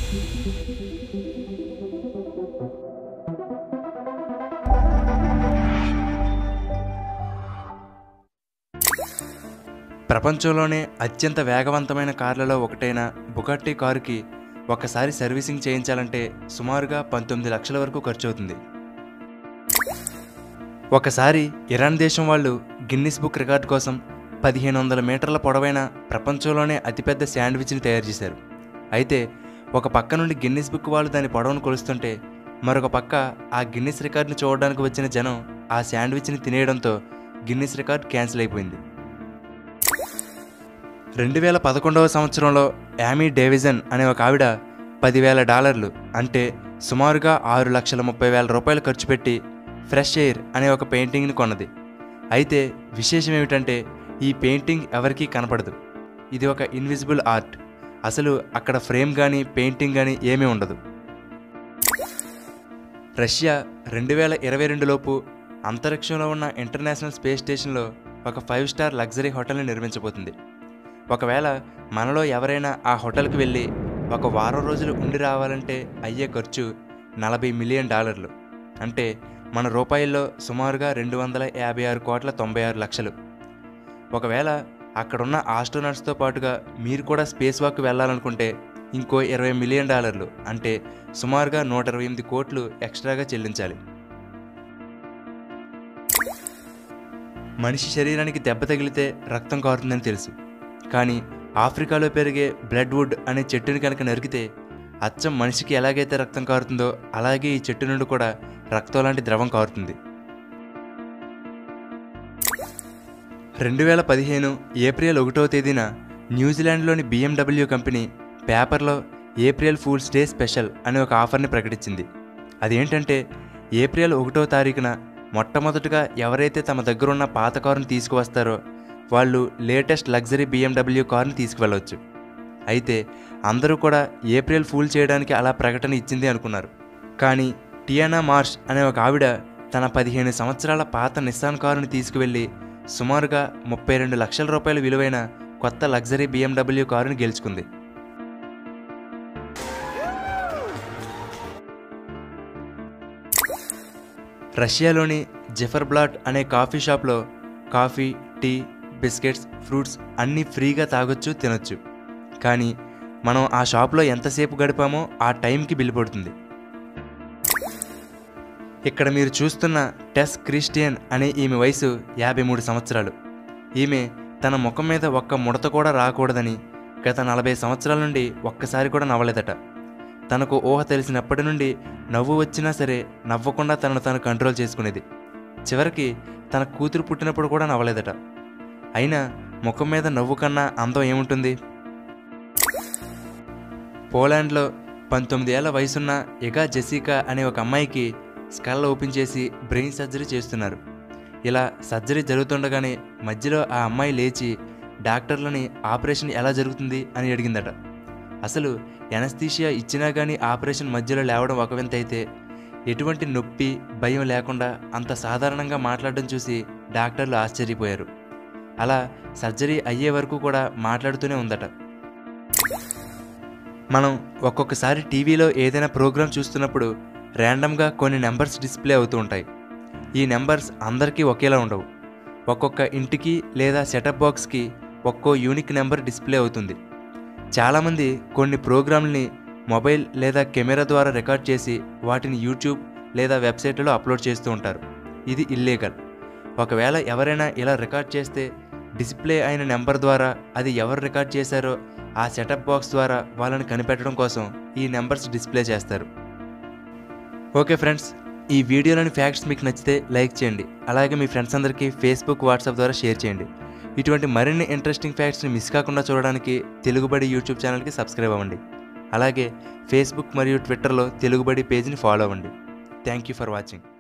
ప్రపంచంలోనే అత్యంత వేగవంతమైన కార్లలో ఒకటైన బుగట్టి కారుకి ఒకసారి సర్వీసింగ్ చేయించాలంటే సుమారుగా పంతొమ్మిది లక్షల వరకు ఖర్చు అవుతుంది ఒకసారి ఇరాన్ దేశం వాళ్ళు గిన్నిస్ బుక్ రికార్డ్ కోసం పదిహేను వందల మీటర్ల పొడవైన ప్రపంచంలోనే అతిపెద్ద శాండ్విచ్ని తయారు చేశారు అయితే ఒక పక్క నుండి గిన్నిస్ బుక్ వాళ్ళు దాని పొడవును కొలుస్తుంటే మరొక పక్క ఆ గిన్నిస్ రికార్డుని చూడడానికి వచ్చిన జనం ఆ శాండ్విచ్ని తినేయడంతో గిన్నిస్ రికార్డ్ క్యాన్సిల్ అయిపోయింది రెండు వేల పదకొండవ సంవత్సరంలో యామీ డేవిజన్ అనే ఒక ఆవిడ పదివేల డాలర్లు అంటే సుమారుగా ఆరు లక్షల ముప్పై వేల రూపాయలు ఖర్చు పెట్టి ఫ్రెష్ ఎయిర్ అనే ఒక పెయింటింగ్ని కొన్నది అయితే విశేషం ఏమిటంటే ఈ పెయింటింగ్ ఎవరికీ కనపడదు ఇది ఒక ఇన్విజిబుల్ ఆర్ట్ అసలు అక్కడ ఫ్రేమ్ కానీ పెయింటింగ్ కానీ ఏమీ ఉండదు రష్యా రెండు వేల ఇరవై రెండులోపు అంతరిక్షంలో ఉన్న ఇంటర్నేషనల్ స్పేస్ స్టేషన్లో ఒక ఫైవ్ స్టార్ లగ్జరీ హోటల్ని నిర్మించబోతుంది ఒకవేళ మనలో ఎవరైనా ఆ హోటల్కి వెళ్ళి ఒక వారం రోజులు ఉండి రావాలంటే అయ్యే ఖర్చు నలభై మిలియన్ డాలర్లు అంటే మన రూపాయల్లో సుమారుగా రెండు వందల యాభై ఆరు కోట్ల తొంభై ఆరు లక్షలు ఒకవేళ అక్కడున్న ఆస్ట్రోనట్స్తో పాటుగా మీరు కూడా స్పేస్ వాక్ వెళ్ళాలనుకుంటే ఇంకో ఇరవై మిలియన్ డాలర్లు అంటే సుమారుగా నూట ఇరవై ఎనిమిది కోట్లు ఎక్స్ట్రాగా చెల్లించాలి మనిషి శరీరానికి దెబ్బ తగిలితే రక్తం కారుతుందని తెలుసు కానీ ఆఫ్రికాలో పెరిగే బ్లడ్ వుడ్ అనే చెట్టుని కనుక నరికితే అచ్చం మనిషికి ఎలాగైతే రక్తం కారుతుందో అలాగే ఈ చెట్టు నుండి కూడా రక్తం లాంటి ద్రవం కారుతుంది రెండు వేల పదిహేను ఏప్రిల్ ఒకటవ తేదీన న్యూజిలాండ్లోని బిఎండబ్ల్యూ కంపెనీ పేపర్లో ఏప్రిల్ ఫూల్స్ డే స్పెషల్ అనే ఒక ఆఫర్ని ప్రకటించింది అదేంటంటే ఏప్రిల్ ఒకటో తారీఖున మొట్టమొదటగా ఎవరైతే తమ దగ్గరున్న పాత కారుని తీసుకువస్తారో వాళ్ళు లేటెస్ట్ లగ్జరీ బిఎండబ్ల్యూ కార్ని తీసుకువెళ్ళవచ్చు అయితే అందరూ కూడా ఏప్రిల్ ఫూల్ చేయడానికి అలా ప్రకటన ఇచ్చింది అనుకున్నారు కానీ టియానా మార్ష్ అనే ఒక ఆవిడ తన పదిహేను సంవత్సరాల పాత నిస్సాన్ కారుని తీసుకువెళ్ళి సుమారుగా ముప్పై రెండు లక్షల రూపాయల విలువైన కొత్త లగ్జరీ బిఎండబ్ల్యూ కారుని గెలుచుకుంది రష్యాలోని జెఫర్బ్లాట్ అనే కాఫీ షాప్లో కాఫీ టీ బిస్కెట్స్ ఫ్రూట్స్ అన్నీ ఫ్రీగా తాగొచ్చు తినొచ్చు కానీ మనం ఆ షాప్లో ఎంతసేపు గడిపామో ఆ టైంకి బిల్ పడుతుంది ఇక్కడ మీరు చూస్తున్న టెస్ క్రిస్టియన్ అనే ఈమె వయసు యాభై మూడు సంవత్సరాలు ఈమె తన ముఖం మీద ఒక్క ముడత కూడా రాకూడదని గత నలభై సంవత్సరాల నుండి ఒక్కసారి కూడా నవ్వలేదట తనకు ఊహ తెలిసినప్పటి నుండి నవ్వు వచ్చినా సరే నవ్వకుండా తనను తాను కంట్రోల్ చేసుకునేది చివరికి తన కూతురు పుట్టినప్పుడు కూడా నవ్వలేదట అయినా ముఖం మీద నవ్వు కన్నా అందం ఏముంటుంది పోలాండ్లో పంతొమ్మిది ఏళ్ల వయసున్న ఎగా జెసికా అనే ఒక అమ్మాయికి స్కల్ ఓపెన్ చేసి బ్రెయిన్ సర్జరీ చేస్తున్నారు ఇలా సర్జరీ జరుగుతుండగానే మధ్యలో ఆ అమ్మాయి లేచి డాక్టర్లని ఆపరేషన్ ఎలా జరుగుతుంది అని అడిగిందట అసలు ఎనస్థీషియా ఇచ్చినా కానీ ఆపరేషన్ మధ్యలో లేవడం ఒక వింత అయితే ఎటువంటి నొప్పి భయం లేకుండా అంత సాధారణంగా మాట్లాడడం చూసి డాక్టర్లు ఆశ్చర్యపోయారు అలా సర్జరీ అయ్యే వరకు కూడా మాట్లాడుతూనే ఉందట మనం ఒక్కొక్కసారి టీవీలో ఏదైనా ప్రోగ్రాం చూస్తున్నప్పుడు ర్యాండమ్గా కొన్ని నెంబర్స్ డిస్ప్లే అవుతూ ఉంటాయి ఈ నెంబర్స్ అందరికీ ఒకేలా ఉండవు ఒక్కొక్క ఇంటికి లేదా సెటప్ బాక్స్కి ఒక్కో యూనిక్ నెంబర్ డిస్ప్లే అవుతుంది చాలామంది కొన్ని ప్రోగ్రాంలని మొబైల్ లేదా కెమెరా ద్వారా రికార్డ్ చేసి వాటిని యూట్యూబ్ లేదా వెబ్సైట్లో అప్లోడ్ చేస్తూ ఉంటారు ఇది ఇల్లీగల్ ఒకవేళ ఎవరైనా ఇలా రికార్డ్ చేస్తే డిస్ప్లే అయిన నెంబర్ ద్వారా అది ఎవరు రికార్డ్ చేశారో ఆ సెటప్ బాక్స్ ద్వారా వాళ్ళని కనిపెట్టడం కోసం ఈ నెంబర్స్ డిస్ప్లే చేస్తారు ఓకే ఫ్రెండ్స్ ఈ వీడియోలోని ఫ్యాక్ట్స్ మీకు నచ్చితే లైక్ చేయండి అలాగే మీ ఫ్రెండ్స్ అందరికీ ఫేస్బుక్ వాట్సాప్ ద్వారా షేర్ చేయండి ఇటువంటి మరిన్ని ఇంట్రెస్టింగ్ ఫ్యాక్ట్స్ని మిస్ కాకుండా చూడడానికి తెలుగుబడి యూట్యూబ్ ఛానల్కి సబ్స్క్రైబ్ అవ్వండి అలాగే ఫేస్బుక్ మరియు ట్విట్టర్లో తెలుగుబడి పేజ్ని ఫాలో అవ్వండి థ్యాంక్ యూ ఫర్ వాచింగ్